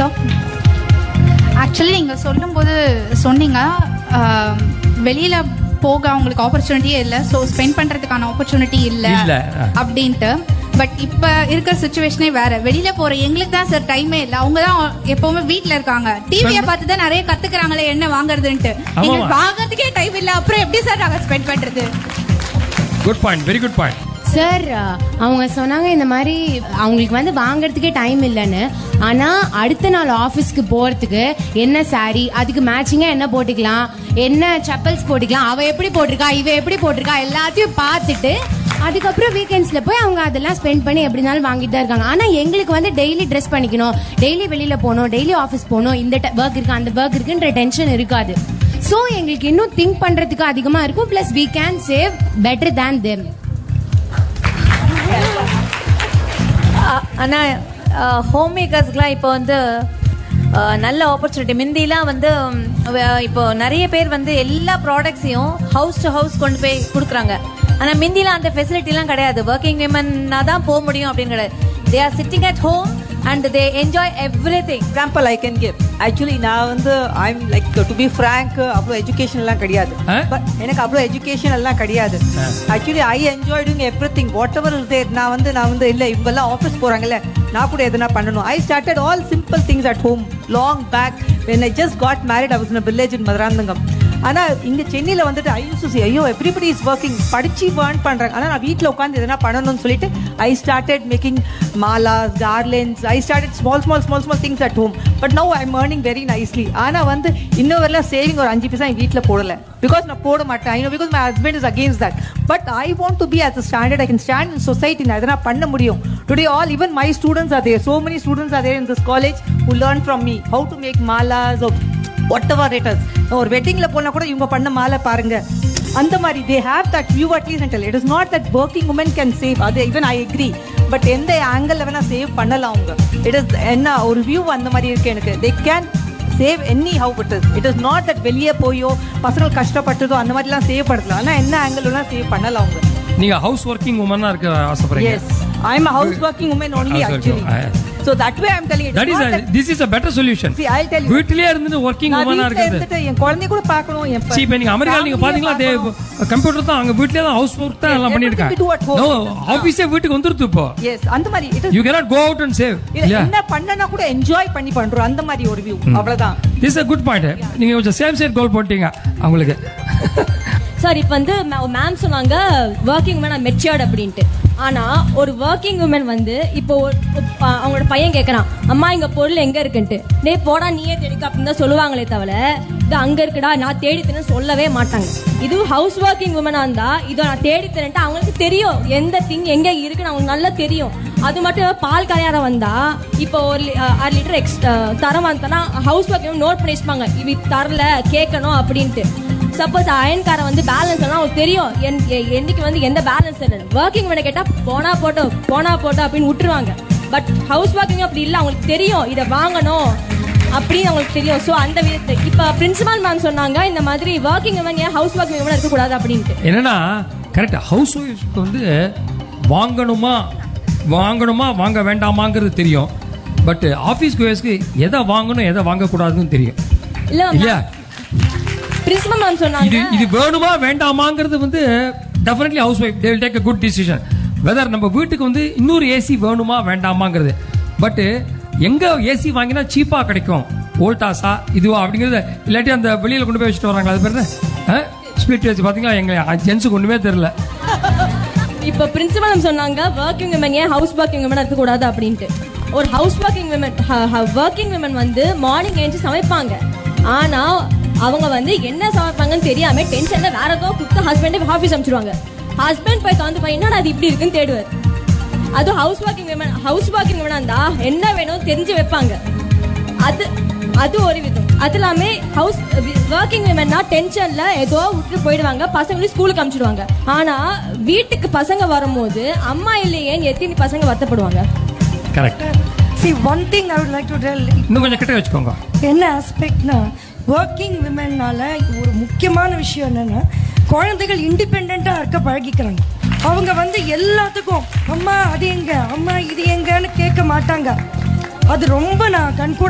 Sir actually நீங்கள் சொல்லும்போது சொன்னீங்க ஆஹ், வெளியில போக அவங்களுக்கு ஆப்பர்ச்சுனிட்டியே இல்லை ஸோ ஸ்பெண்ட் பண்றதுக்கான ஆப்பர்ச்சுனிட்டி இல்லை இல்ல. அப்படின்ட்டு பட் இப்போ இருக்கிற சுச்சுவேஷனே வேற வெளியில போற எங்களுக்கு தான் சார் டைமே இல்லை அவங்க தான் எப்பவுமே வீட்ல இருக்காங்க டிவியை பார்த்து தான் நிறைய கத்துக்கிறாங்களே என்ன வாங்குறதுன்ட்டு ஆமாமா. எங்களுக்கு வாங்குறதுக்கே டைம் இல்லை அப்புறம் எப்படி சார் நாங்கள் ஸ்பெண்ட் பண்றது good point very good point sir அவங்க சொன்னாங்க இந்த மாதிரி அவங்களுக்கு வந்து வாங்குறதுக்கே டைம் இல்லைன்னு ஆனா அடுத்த நாள் ஆஃபீஸ்க்கு போறதுக்கு என்ன saree அதுக்கு மேட்சிங்கா என்ன போட்டுக்கலாம் என்ன செப்பல்ஸ் போட்டுக்கலாம் அவ எப்படி போட்டிருக்கா இவ எப்படி போட்டிருக்கா எல்லாத்தையும் பார்த்துட்டு அதுக்கப்புறம் வீக்கெண்ட்ஸ்ல போய் அவங்க அதெல்லாம் ஸ்பெண்ட் பண்ணி எப்படினாலும் வாங்கிட்டு தான் இருக்காங்க ஆனா எங்களுக்கு வந்து டெய்லி ட்ரெஸ் பண்ணிக்கணும் டெய்லி வெளியில போகணும் டெய்லி ஆஃபீஸ் போகணும் இந்த ஒர்க் இருக்கு அந்த ஒர்க் இருக்குன்ற டென்ஷன் இருக்காது ஸோ எங்களுக்கு இன்னும் திங்க் பண்றதுக்கு அதிகமா இருக்கும் plus we can save better than them ஆனால் ஹோம் மேக்கர்ஸ்க்குலாம் இப்போ வந்து அஹ், நல்ல ஆப்பர்ச்சுனிட்டி முந்திலாம் வந்து ம், வ- இப்போ நிறைய பேர் வந்து எல்லா ப்ராடக்ட்ஸையும் ஹவுஸ் டு ஹவுஸ் கொண்டு போய் கொடுக்குறாங்க ஆனால் முந்திலாம் அந்த ஃபெசிலிட்டிலாம் கிடையாது ஒர்க்கிங் விமன்னா தான் போக முடியும் அப்படின்னு கிடையாது they are sitting at home and they enjoy everything example I can give actually நான் வந்து I'm like to be frank அவ்வளோ எஜுகேஷன் எல்லாம் கிடையாது ஆ? பட் எனக்கு அவ்வளோ எஜுகேஷன் எல்லாம் கிடையாது actually I enjoy doing everything whatever is there நான் வந்து நான் வந்து இல்லை இவங்கெல்லாம் ஆஃபீஸ் போகிறாங்கல்ல நான் கூட எதனா பண்ணணும் I started all simple things at home long back when I just got married I was in a village in Madurantakam ஆனால் இங்கே சென்னையில் வந்துட்டு ஐ யூஸ் சி ஐயோ எவ்ரிபடி இஸ் ஒர்க்கிங் படிச்சு வேர்ன் பண்ணுறாங்க ஆனால் நான் வீட்டில் உட்காந்து எதனா பண்ணணும்னு சொல்லிட்டு I started making malas garlands I started small small small small things at home but no I earning very nicely ஆனால் வந்து இன்னும் வரல சேவிங் ஒரு அஞ்சு பைசா என் வீட்டில் போடல பிகாஸ் நான் போட மாட்டேன் I know because my husband is against that but I want to be as a standard I can stand in society நான் எதனா பண்ண முடியும் today all even my students are there so many students are there in this college who learn from me how to make malas whatever it is ஒரு வெட்டிங்ல போனா கூட இவங்க பண்ண மாலை பாருங்க அந்த மாதிரி they have that view at least and it is not that working woman can save அது ஈவன் ஐ அக்ரி பட் எந்த ஆங்கிள் வேணா சேவ் பண்ணலாம் அவங்க இட் இஸ் என்ன ஒரு வியூ அந்த மாதிரி இருக்கு எனக்கு they can save anyhow it is it is not that வெளியே போயோ பசங்க கஷ்டப்பட்டதோ அந்த மாதிரிலாம் சேவ் படுத்தலாம் ஆனால் என்ன ஆங்கிள் வேணா சேவ் பண்ணலாம் அவங்க நீங்க ஹவுஸ் ஒர்க்கிங் உமனா இருக்க ஆசைப்படுறீங்க yes I am house working woman only Houseworking, actually ah, so that way I'm telling that is this is a better solution See, I'll tell you. வீட்டிலேயே இருந்து ஒர்க்கிங் நான் உமனா வீட்ல இருக்கிறது இருந்துட்டு என் குழந்தைய கூட பார்க்கணும் என் See, இப்ப நீங்க அமெரிக்கால நீங்க family-ய பாத்தீங்களா பார்க்கணும். கம்ப்யூட்டர் தான் அங்க வீட்லயே தான் ஹவுஸ் ஒர்க் தான் Yes, எல்லாம் everything we do at பண்ணிருக்காங்க home. நோ ஆபீஸே வீட்டுக்கு வந்துருது இப்போ எஸ் அந்த மாதிரி it is- you cannot go out and save இது இல்லையா என்ன பண்ணனா கூட என்ஜாய் பண்ணி பண்றோம் அந்த மாதிரி ஒரு வியூ அவ்வளவுதான் திஸ் a குட் பாயிண்ட் நீங்க கொஞ்சம் சேம் சைட் கோல் போட்டீங்க அவங்களுக்கு சார் இப்போ வந்து மேம் சொன்னாங்க ஒர்க்கிங் உமன் மெச்சூர்ட் அப்படின்ட்டு ஆனா ஒரு ஒர்க்கிங் உமன் வந்து இப்போ ஒரு- அ, அவங்களோட பையன் கேக்குறான் அம்மா இங்க பொருள் எங்க இருக்குன்ட்டு டேய் போடா நீயே தேடிக்க அப்படின்னு தான் சொல்லுவாங்களே தவிர இது அங்க இருக்குடா நான் தேடித்தேன்னு சொல்லவே மாட்டாங்க இது ஹவுஸ் ஒர்க்கிங் உமனா இருந்தா இதோ நான் தேடித்தரேன்ட்டு அவங்களுக்கு தெரியும் எந்த திங் எங்க இருக்குன்னு அவங்களுக்கு நல்லா தெரியும் அது மட்டும் இல்லாம பால் கரையார வந்தா இப்போ ஒரு லி- அ, அரை லிட்டர் எக்ஸ் தரம் வந்தா ஹவுஸ் ஒர்க்கிங் நோட் பண்ணி வச்சுப்பாங்க இது தரல கேட்கணும் அப்படின்ட்டு சப்போஸ் அயன்காரன் வந்து பேலன்ஸ் எல்லாம் அவங்களுக்கு தெரியும் என்- எ- என்னைக்கு வந்து எந்த பேலன்ஸ் இல்லை ஒர்க்கிங் பண்ண கேட்டா போனா போட்டோம் போனா போட்டோம் அப்படின்னு விட்டுருவாங்க பட் ஹவுஸ் ஒர்க்கிங் அப்படி இல்லை அவங்களுக்கு தெரியும் இதை வாங்கணும் அப்படின்னு அவங்களுக்கு தெரியும் ஸோ அந்த விதத்தை இப்போ பிரின்சிபால் மேம் சொன்னாங்க இந்த மாதிரி ஒர்க்கிங் உமன் ஏன் ஹவுஸ் ஒர்க்கிங் உமன் இருக்கக்கூடாது அப்படின்ட்டு என்னன்னா கரெக்ட் ஹவுஸ் ஒய்ஃப்க்கு வந்து வாங்கணுமா வாங்கணுமா வாங்க வேண்டாமாங்கிறது தெரியும் பட் ஆஃபீஸ் கோயர்ஸ்க்கு எதை வாங்கணும் எதை வாங்கக்கூடாதுன்னு தெரியும் இல்ல இல்லையா பிரின்சிபல் மேம் இது சொன்னாங்க இது வேணுமா வேண்டாமாங்கிறது வந்து definitely housewife they will take a good decision whether நம்ம வீட்டுக்கு வந்து இன்னொரு ஏசி வேணுமா வேண்டாமாங்கிறது பட் எங்க ஏசி வாங்கினா சீப்பா கிடைக்கும் வோல்டாஸா இதுவா அப்படிங்கிறது இல்லாட்டி அந்த வெளியில கொண்டு போய் வச்சுட்டு வராங்க அது பேர் ஸ்பிளிட் வச்சு பாத்தீங்களா எங்க ஜென்ஸுக்கு ஒண்ணுமே தெரியல இப்போ பிரின்சிபல் மேம் சொன்னாங்க ஒர்க்கிங் விமன் ஏன் ஹவுஸ் ஒர்க்கிங் விமன் இருக்கக்கூடாது அப்படின்ட்டு ஒரு house working women working women வந்து மார்னிங் எழுந்து சமைப்பாங்க ஆனா அவங்க வந்து என்ன சமைப்பாங்கன்னு தெரியாம டென்ஷன்ல வேற ஏதோ குடுத்து ஹஸ்பண்டே ஆஃபீஸ் அனுப்பிச்சிருவாங்க ஹஸ்பண்ட் போய் தந்து போய் என்னடா அது இப்படி இருக்குன்னு தேடுவார் அது house working women house working women இருந்தா என்ன வேணும் தெரிஞ்சு வைப்பாங்க அது அது ஒரு விதம் அது இல்லாம ஹவுஸ் ஒர்க்கிங் விமன்னா டென்ஷன்ல ஏதோ விட்டு போயிடுவாங்க பசங்களையும் ஸ்கூலுக்கு அனுப்பிச்சிடுவாங்க ஆனா வீட்டுக்கு பசங்க வரும்போது அம்மா இல்லையே எத்தனை பசங்க வருத்தப்படுவாங்க correct See, one thing I would like to tell இன்னும் கொஞ்சம் கிட்ட வச்சுக்கோங்க என்ன ஆஸ்பெக்ட்னா ஒர்க்கிங் விமன்னால ஒரு முக்கியமான விஷயம் என்னன்னா குழந்தைகள் இண்டிபெண்ட்டாக இருக்க பழகிக்கிறாங்க அவங்க வந்து எல்லாத்துக்கும் அம்மா அது எங்க அம்மா இது எங்கன்னு கேட்க மாட்டாங்க அது ரொம்ப நான் கண்கூட